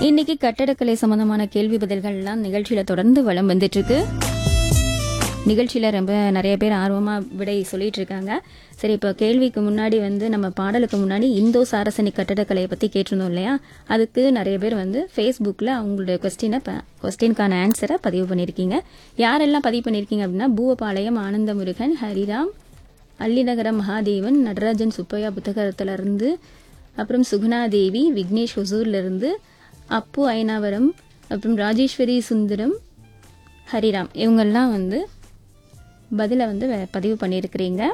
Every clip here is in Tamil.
இன்னைக்கு கட்டடக்கலை சம்பந்தமான கேள்வி பதில்கள்லாம் நிகழ்ச்சியில தொடர்ந்து வலம் வந்துட்டு இருக்கு நிகழ்ச்சியில ரொம்ப நிறைய பேர் ஆர்வமா விடை சொல்லிட்டு இருக்காங்க சரி இப்போ கேள்விக்கு முன்னாடி வந்து நம்ம பாடலுக்கு முன்னாடி இந்தோ சாரசனி கட்டடக்கலையை பத்தி கேட்டிருந்தோம் இல்லையா அதுக்கு நிறைய பேர் வந்து ஃபேஸ்புக்கில் அவங்களுடைய கொஸ்டினை கொஸ்டினுக்கான ஆன்சரை பதிவு பண்ணியிருக்கீங்க யாரெல்லாம் பதிவு பண்ணியிருக்கீங்க அப்படின்னா பூவபாளையம் ஆனந்த முருகன் ஹரிராம் அள்ளிநகரம் மகாதேவன் நடராஜன் சுப்பையா புத்தகத்துல இருந்து அப்புறம் சுகுணாதேவி விக்னேஷ் ஹொசூர்ல இருந்து அப்பு ஐனாவரம் அப்புறம் ராஜேஸ்வரி சுந்தரம் ஹரிராம் இவங்கெல்லாம் வந்து பதிலை வந்து வே- பதிவு பண்ணியிருக்கிறீங்க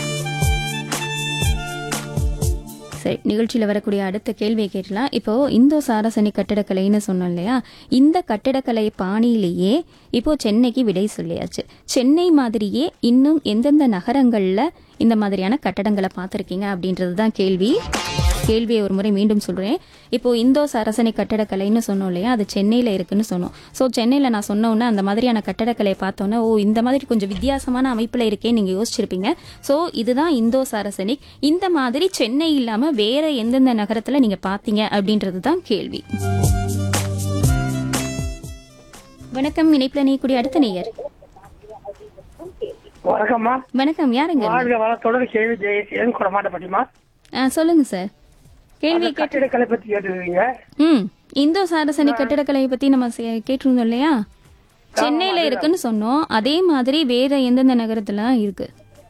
சரி நிகழ்ச்சியில் வரக்கூடிய அடுத்த கேள்வியை கேட்டலாம் இப்போ இந்தோ சாரசனி கட்டிடக்கலைன்னு சொன்னோம் இல்லையா இந்த கட்டிடக்கலை பாணியிலேயே இப்போ சென்னைக்கு விடை சொல்லியாச்சு சென்னை மாதிரியே இன்னும் எந்தெந்த நகரங்கள்ல இந்த மாதிரியான கட்டடங்களை பார்த்துருக்கீங்க அப்படின்றது தான் கேள்வி கேள்வியை ஒரு முறை மீண்டும் சொல்றேன் இப்போ இந்தோ சரசனை கட்டடக்கலைன்னு சொன்னோம் இல்லையா அது சென்னையில இருக்குன்னு சொன்னோம் ஸோ சென்னையில நான் சொன்ன உடனே அந்த மாதிரியான கட்டடக்கலையை பார்த்தோன்னே ஓ இந்த மாதிரி கொஞ்சம் வித்தியாசமான அமைப்புல இருக்கே நீங்க யோசிச்சிருப்பீங்க ஸோ இதுதான் இந்தோ சாரசனிக் இந்த மாதிரி சென்னை இல்லாம வேற எந்தெந்த நகரத்துல நீங்க பார்த்தீங்க அப்படின்றது தான் கேள்வி வணக்கம் இணைப்புல நீக்கூடிய அடுத்த நேயர் வணக்கம்மா வணக்கம் யாருங்க வாழ்க வளத்தோட கேள்வி ஜெயசீலன் குடமாட்டப்பட்டிமா ஆ சொல்லுங்க சார் கேள்வி கேட்டு கட்டிடக்கலை பத்தி கேட்டுருக்கீங்க ம் இந்தோ சாரசனி கட்டிடக்கலையை பத்தி நம்ம சே- கேட்டிருந்தோம் இல்லையா சென்னையில இருக்குன்னு சொன்னோம் அதே மாதிரி வேற எந்தெந்த நகரத்துல இருக்கு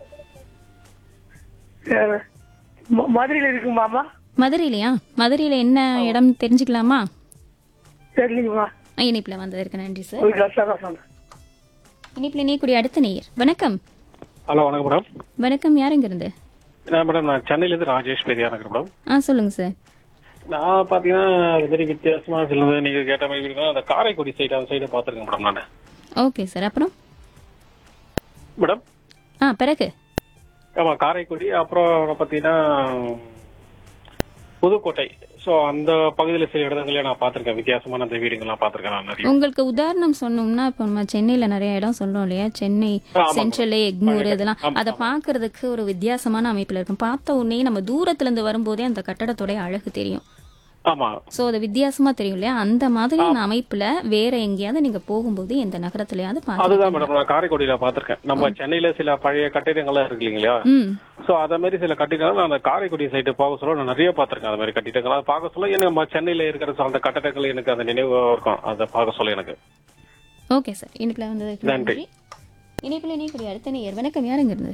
அஹ், ம- மதுரையில இருக்குமாமா மதுரையிலையா மதுரையில என்ன இடம் தெரிஞ்சுக்கலாமா தெரியலீங்கம்மா ஆ, இணைப்புல வந்ததற்கு நன்றி சார் ஒரு கிளாஸ் தான் சொன்னேன் இணைப்புல நீக்கூடிய அடுத்த நேயர் வணக்கம் ஹலோ வணக்கம் மேடம் வணக்கம் யாருங்க இருந்து நான் மேடம் நான் சென்னையிலேருந்து ராஜேஷ் பெரியா இருக்கிறேன் மேடம் ஆ சொல்லுங்க சார் நான் பார்த்தீங்கன்னா அது மாதிரி வித்தியாசமா சிலது நீங்கள் கேட்ட மாதிரி இருக்கா அந்த காரைக்குடி சைடு அந்த சைடு பார்த்துருக்கேன் மேடம் நான் ஓகே சார் அப்புறம் மேடம் ஆ பிறகு ஆமாம் காரைக்குடி அப்புறம் பார்த்தீங்கன்னா புதுக்கோட்டை ஸோ அந்த பகுதியில் சில இடங்களையும் நான் பார்த்துருக்கேன் வித்தியாசமான அந்த வீடுங்கள்லாம் பார்த்துருக்கேன் நான் நிறைய உங்களுக்கு உதாரணம் சொன்னோம்னா இப்போ நம்ம சென்னையில நிறைய இடம் சொல்றோம் இல்லையா சென்னை ஆமா. சென்ட்ரல் எக்மூர் இதெல்லாம் ஆமா, அதை பார்க்கிறதுக்கு ஒரு வித்தியாசமான அமைப்புல இருக்கும் பார்த்த உடனே நம்ம தூரத்துல இருந்து வரும்போதே அந்த கட்டடத்தோட அழகு தெரியும் ஆமாம் சோ அது வித்தியாசமா தெரியும் இல்லையா அந்த மாதிரியான அமைப்புல வேற எங்கேயாவது நீங்க போகும்போது எந்த நகரத்துலயாவது அதுதான் பார்த்து மேடம் நான் காரைக்குடியில் பார்த்துருக்கேன் நம்ம சென்னையில சில பழைய கட்டிடங்கள்லாம் இருக்கு இல்லைங்களா ம் ஸோ அத மாதிரி சில கட்டிடங்கள் நான் அந்த காரைக்குடி சைடு பார்க்க சொல்ல நான் நிறைய பார்த்திருக்கேன் அது மாதிரி கட்டிடங்கள் அதை பார்க்க சொல்ல எனக்கு நம்ம சென்னையில இருக்கிற அந்த கட்டடங்கள் எனக்கு அந்த நினைவு இருக்கும் அதை பார்க்க சொல்ல எனக்கு ஓகே சார் இனிப்புல வந்ததுக்கு நன்றி. நன்றி இனிப்புல இணைக்கூடிய அடுத்த நேயர் வணக்கம் யாருங்க இருந்து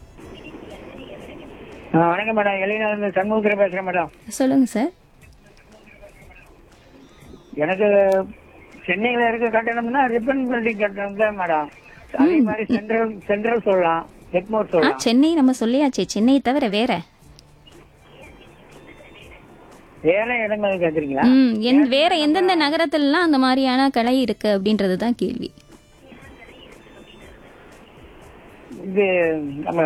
வணக்கம் மேடம் எலினா சண்முகத்தில் பேசுறேன் மேடம் சொல்லுங்க சார் எனக்கு சென்னையில இருக்க கட்டணம்னா ரிப்பன் பில்டிங் கட்டணம் தான் மேடம் அதே மாதிரி சென்ட்ரல் சென்ட்ரல் சொல்லலாம் எக்மோர் ஆ சொல்லலாம் சென்னை நம்ம சொல்லியாச்சே சென்னை தவிர வேற வேற இடங்கள் கேக்குறீங்களா ம் எந் வேற எந்தெந்த நகரத்துலலாம் அந்த மாதிரியான கலை இருக்கு அப்படின்றது தான் கேள்வி இது நம்ம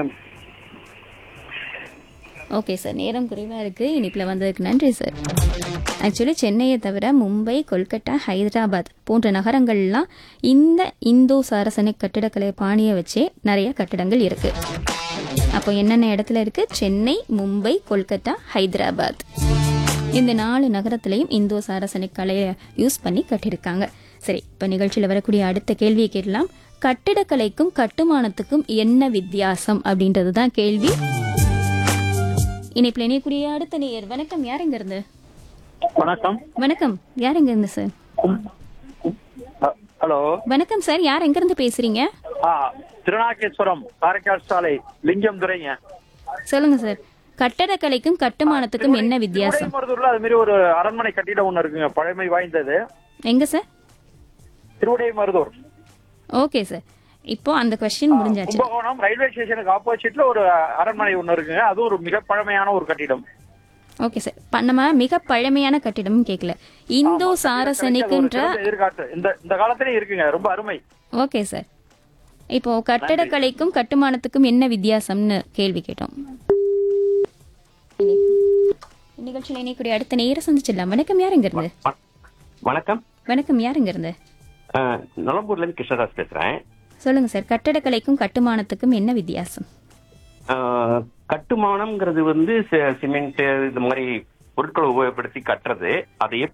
ஓகே சார் நேரம் குறைவாக இருக்குது இனிப்பில் வந்ததுக்கு நன்றி சார் ஆக்சுவலி சென்னையை தவிர மும்பை கொல்கட்டா ஹைதராபாத் போன்ற நகரங்கள்லாம் இந்த இந்தோ சாரசனிக் கட்டிடக்கலை பாணியை வச்சே நிறைய கட்டிடங்கள் இருக்கு அப்போ என்னென்ன இடத்துல இருக்கு சென்னை மும்பை கொல்கட்டா ஹைதராபாத் இந்த நாலு நகரத்திலையும் இந்தோ சாரசனிக் கலையை யூஸ் பண்ணி கட்டியிருக்காங்க சரி இப்போ நிகழ்ச்சியில் வரக்கூடிய அடுத்த கேள்வியை கேட்கலாம் கட்டிடக்கலைக்கும் கட்டுமானத்துக்கும் என்ன வித்தியாசம் அப்படின்றது தான் கேள்வி இணைப்பில் இணையக்கூடிய அடுத்த நேயர் வணக்கம் யாருங்க இருந்து வணக்கம் வணக்கம் யாருங்க இருந்து சார் ஹலோ வணக்கம் சார் யார் எங்க இருந்து பேசுறீங்க ஆ திருநாகேஸ்வரம் காரைக்கால் சாலை லிங்கம் துறைங்க சொல்லுங்க சார் கட்டடக்கலைக்கும் கட்டுமானத்துக்கும் என்ன வித்தியாசம் திருவிடைமருதூர்ல அது மாதிரி ஒரு அரண்மனை கட்டிடம் ஒண்ணு இருக்குங்க பழமை வாய்ந்தது எங்க சார் திருவிடைமருதூர் ஓகே சார் இப்போ அந்த கொஸ்டின் முடிஞ்சாச்சு கும்பகோணம் ரயில்வே ஸ்டேஷனுக்கு ஆப்போசிட்ல ஒரு அரண்மனை ஒண்ணு இருக்குங்க அதுவும் ஒரு மிக பழமையான ஒரு கட்டிடம் ஓகே சார் ப- நம்ம மிக பழமையான கட்டிடமும் கேட்கல இந்தோ சாரசனிக்குன்ற சிறந்த எதிர்காட்டு இந்த இந்த காலத்திலே இருக்குங்க ரொம்ப அருமை ஓகே சார் இப்போ கட்டடக்கலைக்கும் கட்டுமானத்துக்கும் என்ன வித்தியாசம்னு கேள்வி கேட்டோம் நிகழ்ச்சியில் இணைக்கூடிய அடுத்த நேரம் சந்திச்சிடலாம் வணக்கம் யாருங்க இருந்து வ- வணக்கம் வணக்கம் யாருங்க இருந்து அஹ், நுளம்பூர்ல இருந்து கிருஷ்ணதாஸ் பேசுறேன் சொல்லுங்க சார் கட்டடக்கலைக்கும் கட்டுமானத்துக்கும் என்ன வித்தியாசம் அஹ், கட்டுமானம்ங்கிறது வந்து சி- சிமெண்ட் இந்த மாதிரி பொருட்களை உபயோகப்படுத்தி கட்டுறது அதை